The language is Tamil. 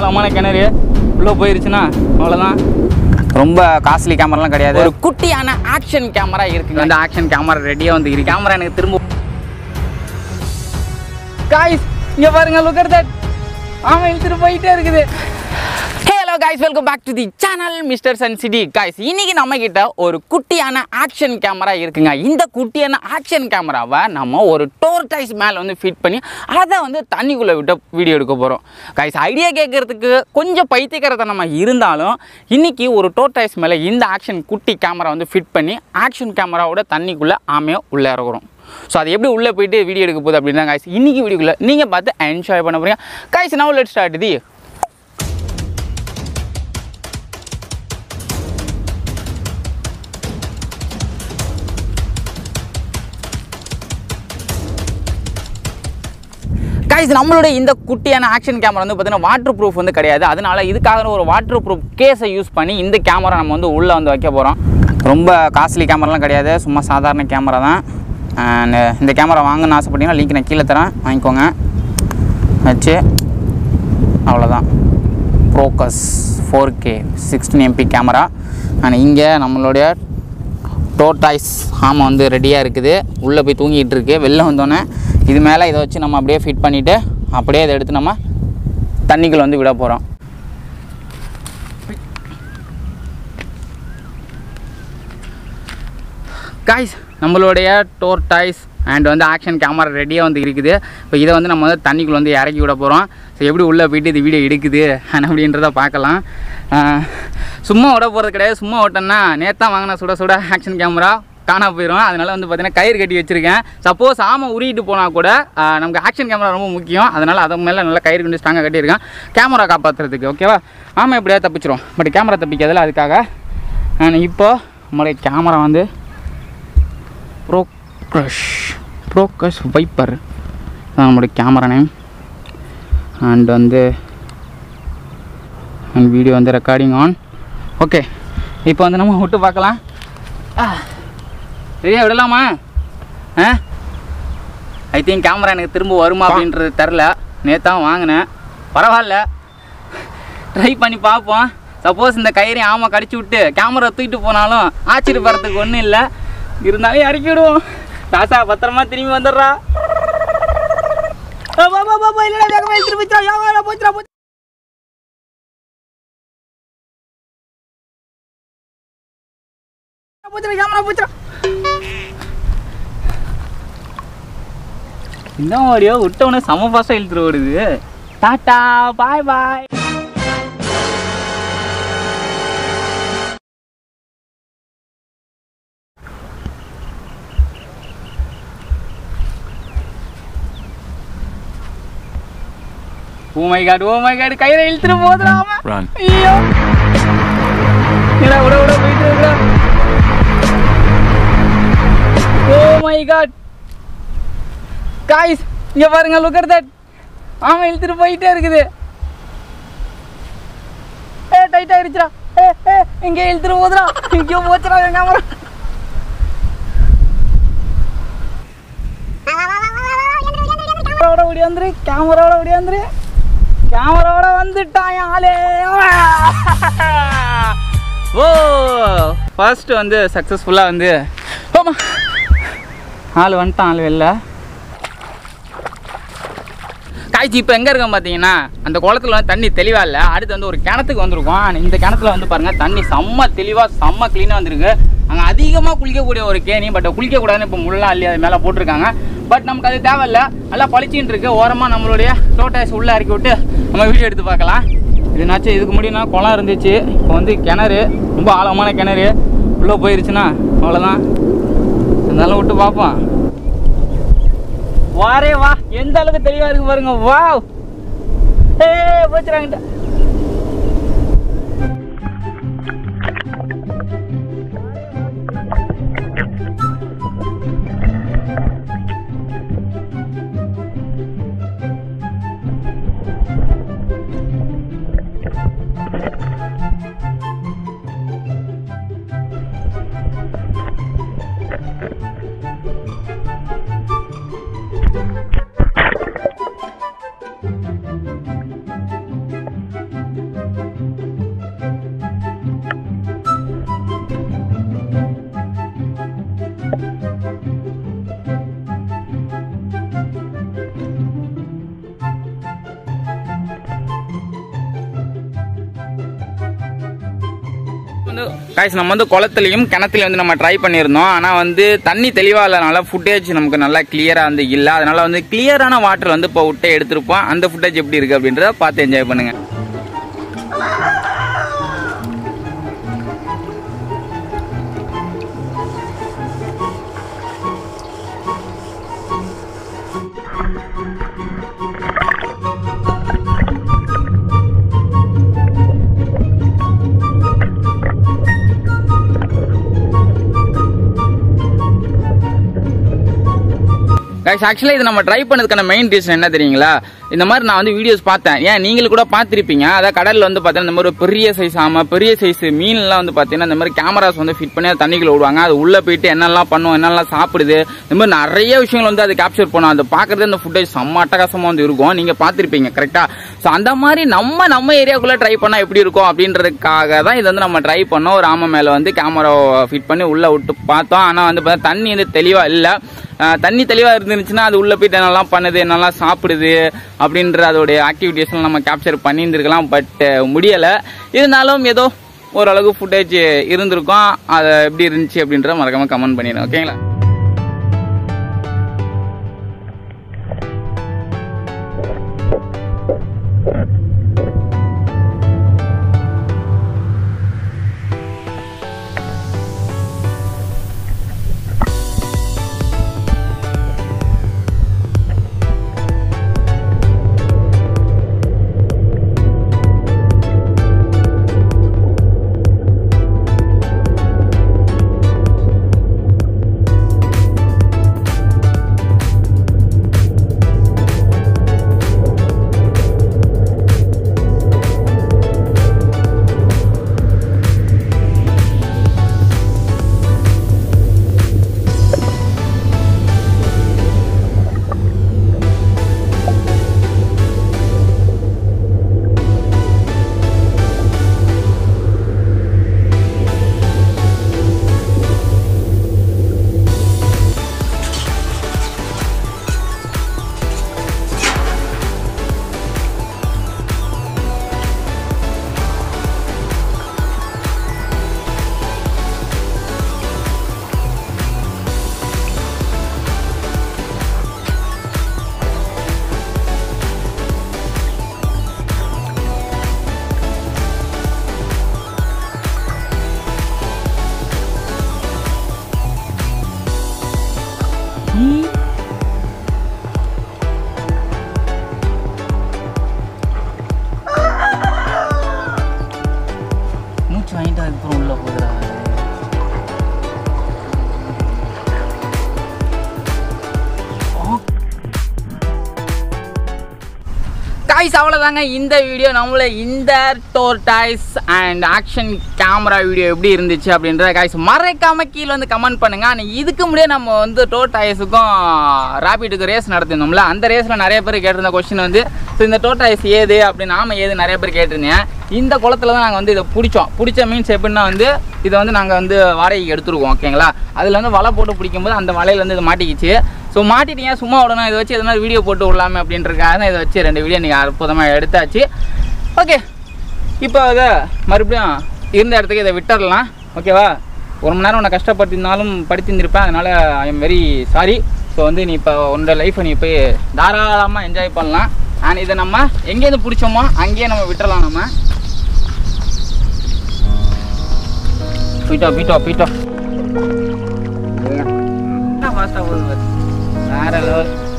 ஆழமான கிணறு உள்ளே போயிருச்சுன்னா அவ்வளோதான் ரொம்ப காஸ்ட்லி கேமராலாம் கிடையாது ஒரு குட்டியான ஆக்ஷன் கேமரா இருக்குங்க அந்த ஆக்ஷன் கேமரா ரெடியாக வந்து இருக்கு கேமரா எனக்கு திரும்ப காய்ஸ் இங்க பாருங்க லுக் அட் தட் ஆமா இழுத்துட்டு போயிட்டே இருக்குது hello guys welcome back to the channel mister Sun City guys இன்னைக்கு நம்ம கிட்ட ஒரு குட்டியான ஆக்ஷன் கேமரா இருக்குங்க இந்த குட்டியான ஆக்ஷன் கேமராவை நம்ம ஒரு டோர் டைஸ் மேலே வந்து ஃபிட் பண்ணி அதை வந்து தண்ணிக்குள்ளே விட்டு வீடியோ எடுக்க போகிறோம் காய்ஸ் ஐடியா கேட்கறதுக்கு கொஞ்சம் பைத்தியக்காரத்தனமா இருந்தாலும் இன்னைக்கு ஒரு டோர் டைஸ் மேலே இந்த ஆக்ஷன் குட்டி கேமரா வந்து ஃபிட் பண்ணி ஆக்ஷன் கேமராவோட தண்ணிக்குள்ளே ஆமையாக உள்ளே இறக்குறோம் ஸோ அது எப்படி உள்ளே போயிட்டு வீடியோ எடுக்க போகுது அப்படின்னு தான் காய்ஸ் இன்னைக்கு வீடியோக்குள்ளே நீங்கள் பார்த்து என்ஜாய் பண்ண போகிறீங்க guys now let start the guys நம்மளுடைய இந்த குட்டியான ஆக்ஷன் கேமரா வந்து பார்த்தீங்கன்னா வாட்டர் ப்ரூஃப் வந்து கிடையாது அதனால இதுக்காக ஒரு வாட்டர் ப்ரூஃப் கேஸை யூஸ் பண்ணி இந்த கேமரா நம்ம வந்து உள்ளே வந்து வைக்க போகிறோம் ரொம்ப காஸ்ட்லி கேமராலாம் கிடையாது சும்மா சாதாரண கேமரா தான் And இந்த கேமரா வாங்கணும்னு ஆசைப்பட்டீங்கன்னா லிங்க் நான் கீழே தரேன் வாங்கிக்கோங்க வச்சு அவ்வளோதான் ப்ரோக்கஸ் four K sixteen MP camera and இங்கே நம்மளுடைய டோட்டாய்ஸ் ஆமாம் வந்து ரெடியாக இருக்குது உள்ளே போய் தூங்கிட்டு இருக்கு வெளில வந்தோடனே இது மேலே இதை வச்சு நம்ம அப்படியே ஃபிட் பண்ணிவிட்டு அப்படியே இதை எடுத்து நம்ம தண்ணிக்குள்ள வந்து விட போகிறோம் காய்ஸ் நம்மளுடைய டோர் டாய்ஸ் அண்ட் வந்து ஆக்ஷன் கேமரா ரெடியாக வந்து இருக்குது இப்போ இதை வந்து நம்ம வந்து தண்ணிக்குள்ளே வந்து இறக்கி விட போகிறோம் ஸோ எப்படி உள்ளே போயிட்டு இது வீடியோ எடுக்குது அப்படின்றத பார்க்கலாம் ஆஹ், சும்மா விட போகிறது கிடையாது சும்மா விட்டோன்னா நேத்தான் வாங்கின சுட சுட ஆக்ஷன் கேமரா காணா போயிடும் அதனால் வந்து பார்த்தீங்கன்னா கயிறு கட்டி வச்சுருக்கேன் சப்போஸ் ஆமை உருகிட்டு போனால் கூட ஆஹ், நமக்கு ஆக்ஷன் கேமரா ரொம்ப முக்கியம் அதனால் அது மேலே நல்லா கயிறு கொண்டு ஸ்ட்ராங்காக கட்டியிருக்கேன் கேமரா காப்பாற்றுறதுக்கு ஓகேவா ஆமாம் எப்படியாவது தப்பிச்சிரும் பட் கேமரா தப்பிக்காதில்ல அதுக்காக நான் இப்போ நம்மளுடைய கேமரா வந்து ப்ரோக்ரஷ் ப்ரோக்ரஷ் வைப்பர் தான் நம்மளுடைய கேமரா நேம் அண்ட் வந்து அண்ட் வீடியோ வந்து ரெக்கார்டிங் ஆன் ஓகே இப்போ வந்து நம்ம விட்டு பார்க்கலாம் ரெடியாக விடலாமா ஆ ஐ திங்க் கேமரா எனக்கு திரும்ப வருமா அப்படின்றது தெரில நேத்தான் வாங்கினேன் பரவாயில்ல ட்ரை பண்ணி பார்ப்போம் சப்போஸ் இந்த கயிறை ஆமை கடிச்சு விட்டு கேமரா தூக்கிட்டு போனாலும் ஆச்சரியப்படுறதுக்கு ஒன்றும் இல்லை இருந்தாலும் இறக்கி விடுவோம் தாசா பத்திரமா திரும்பி வந்துடுறா ஆ, பா, பா, பா, பா, இல்லடா, வேகமா இழுத்துட்டு போச்சுடா, வேகமா போச்சுடா, போச்சு. போச்சுடா, கேமரா போச்சுடா. இந்த மாதிரியோ விட்டவனே செம ஃபாஸ்ட்டாக இழுத்துட்டு ஓடுது டாட்டா bye bye oh my god oh my god கயிறை இழுத்துட்டு போதுடா அவன் Run. ஐயோ விட விட போயிட்டு இருக்கா ஓ மை காட் காய்ஸ் இங்க பாருங்க லுக் அட் தட் ஆமா இழுத்துட்டு போயிட்டே இருக்குது ஏ டைட் ஆயிடுச்சுடா ஏ ஏ இங்க இழுத்துட்டு போதுடா இங்கேயோ போச்சுடா என் கேமரா கேமராவோட ஓடியாந்துரு கேமராவோட ஓடியாந்துரு கேமராவோட வந்துட்டான் என் ஆளே ஓ ஃபர்ஸ்ட் வந்து சக்ஸஸ்ஃபுல்லாக வந்து ஆமா ஆள் வந்துட்டான் ஆள் வெளில காய்ச்சி இப்போ எங்கே இருக்கோம் பார்த்தீங்கன்னா அந்த குளத்துல வந்து தண்ணி தெளிவாக இல்லை அடுத்து வந்து ஒரு கிணத்துக்கு வந்திருக்கோம் ஆனா இந்த கிணத்துல வந்து பாருங்கள் தண்ணி செம்ம தெளிவாக செம்ம க்ளீனாக வந்திருக்கு அங்கே அதிகமாக குளிக்கக்கூடிய ஒரு கேணி பட் குளிக்கக்கூடாதுன்னு இப்போ முள்ளெலாம் அள்ளி அது மேலே போட்டிருக்காங்க பட் நமக்கு அது தேவையில்ல நல்லா பளிச்சின்னு இருக்கு ஓரமாக நம்மளுடைய டோட்டாஸ் உள்ளே இறக்கி விட்டு நம்ம வீடியோ எடுத்து பார்க்கலாம் இதுனாச்சும் இதுக்கு முடியும்னா குளம் இருந்துச்சு இப்போ வந்து கிணறு ரொம்ப ஆழமான கிணறு உள்ளே போயிருச்சுன்னா அவ்வளோதான் இருந்தாலும் விட்டு பார்ப்போம் வாரே வா எந்த அளவுக்கு தெளிவா இருக்கு பாருங்க வாவ் ஏ போச்சுறாங்க வந்து காய்ஸ் நம்ம வந்து குளத்துலையும் கிணத்துலையும் வந்து நம்ம ட்ரை பண்ணியிருந்தோம் ஆனால் வந்து தண்ணி தெளிவாக இல்லைனால ஃபுட்டேஜ் நமக்கு நல்லா கிளியராக வந்து இல்லை அதனால வந்து கிளியரான வாட்டர் வந்து இப்போ விட்டே எடுத்திருப்போம் அந்த ஃபுட்டேஜ் எப்படி இருக்குது அப்படின்றத பார்த்து என்ஜாய் பண்ணுங்க கைஸ் ஆக்சுவலாக இது நம்ம ட்ரை பண்ணதுக்கான மெயின் ரீசன் என்ன தெரியுங்களா இந்த மாதிரி நான் வந்து வீடியோஸ் பார்த்தேன் ஏன் நீங்களும் கூட பார்த்துருப்பீங்க அதான் கடலில் வந்து பார்த்தீங்கன்னா இந்த மாதிரி ஒரு பெரிய சைஸ் ஆமாம் பெரிய சைஸ் மீன்லாம் வந்து பார்த்தீங்கன்னா இந்த மாதிரி கேமராஸ் வந்து ஃபிட் பண்ணி அது தண்ணிக்குள்ள விடுவாங்க அது உள்ளே போயிட்டு என்னெல்லாம் பண்ணும் என்னெல்லாம் சாப்பிடுது இந்த மாதிரி நிறைய விஷயங்கள் வந்து அது கேப்சர் பண்ணும் அது பார்க்குறது அந்த ஃபுட்டேஜ் செம்ம அட்டகாசமாக வந்து இருக்கும் நீங்கள் பார்த்துருப்பீங்க கரெக்டாக ஸோ அந்த மாதிரி நம்ம நம்ம ஏரியாக்குள்ளே ட்ரை பண்ணால் எப்படி இருக்கும் அப்படின்றதுக்காக தான் இது வந்து நம்ம ட்ரை பண்ணோம் ஒரு ஆமை மேலே வந்து கேமரா ஃபிட் பண்ணி உள்ளே விட்டு பார்த்தோம் ஆனால் வந்து பார்த்தா தண்ணி வந்து தெளிவாக இல்லை ஆஹ் தண்ணி தெளிவாக இருந்துச்சுன்னா அது உள்ளே போயிட்டு என்னெல்லாம் பண்ணுது என்னெல்லாம் சாப்பிடுது அப்படின்ற அதோடைய ஆக்டிவிட்டீஸ்லாம் நம்ம கேப்சர் பண்ணியிருந்துருக்கலாம் பட் முடியலை இருந்தாலும் ஏதோ ஓரளவுக்கு ஃபுட்டேஜ் இருந்திருக்கும் அதை எப்படி இருந்துச்சு அப்படின்றத மறக்காம கமெண்ட் பண்ணிடுங்க ஓகேங்களா மூச்சு வாங்கிட்டு அதுக்கப்புறம் உள்ள போகுதுடா காய்ஸ் அவ்வளோதாங்க இந்த வீடியோ நம்மள இந்த tortoise and action camera video எப்படி இருந்துச்சு அப்படின்றத காய்ஸ் மறைக்காம கீழே வந்து கமெண்ட் பண்ணுங்க ஆனால் இதுக்கு முன்னாடியே நம்ம வந்து டோர் டாய்ஸுக்கும் ராபிட்டுக்கு ரேஸ் நடத்திருந்தோம்ல அந்த ரேஸில் நிறைய பேர் கேட்டிருந்த கொஸ்டின் வந்து ஸோ இந்த டோர் டாய்ஸ் ஏது அப்படின்னு நாம ஏது நிறைய பேர் கேட்டிருந்தேன் இந்த குளத்துல தான் நாங்கள் வந்து இதை பிடிச்சோம் பிடிச்ச மீன்ஸ் எப்படின்னா வந்து இதை வந்து நாங்கள் வந்து வாடகைக்கு எடுத்துருக்கோம் ஓகேங்களா அதில் வந்து வலை போட்டு பிடிக்கும்போது அந்த வலையில வந்து இது மாட்டிக்கிச்சு ஸோ மாட்டிட்டீங்க சும்மா விடணும் இதை வச்சு எது மாதிரி வீடியோ போட்டு விடலாமே அப்படின்றதுக்காக தான் இதை வச்சு ரெண்டு வீடியோ நீங்கள் அற்புதமாக எடுத்தாச்சு ஓகே இப்போ அதை மறுபடியும் இருந்த இடத்துக்கு இதை விட்டுறலாம் ஓகேவா ஒரு மணி நேரம் உன்னை கஷ்டப்படுத்திருந்தாலும் படுத்திருந்திருப்பேன் அதனால் I'm very sorry so வந்து நீ இப்போ உன்னோட லைஃப்பை நீ போய் தாராளமாக என்ஜாய் பண்ணலாம் அண்ட் இதை நம்ம எங்கேருந்து பிடிச்சோமோ அங்கேயே நம்ம விட்டுறலாம் நம்ம போயிட்டோ போயிட்டோ போயிட்டோ என்ன ஃபாஸ்ட்டாக போகுது பாரு. வேற லெவல்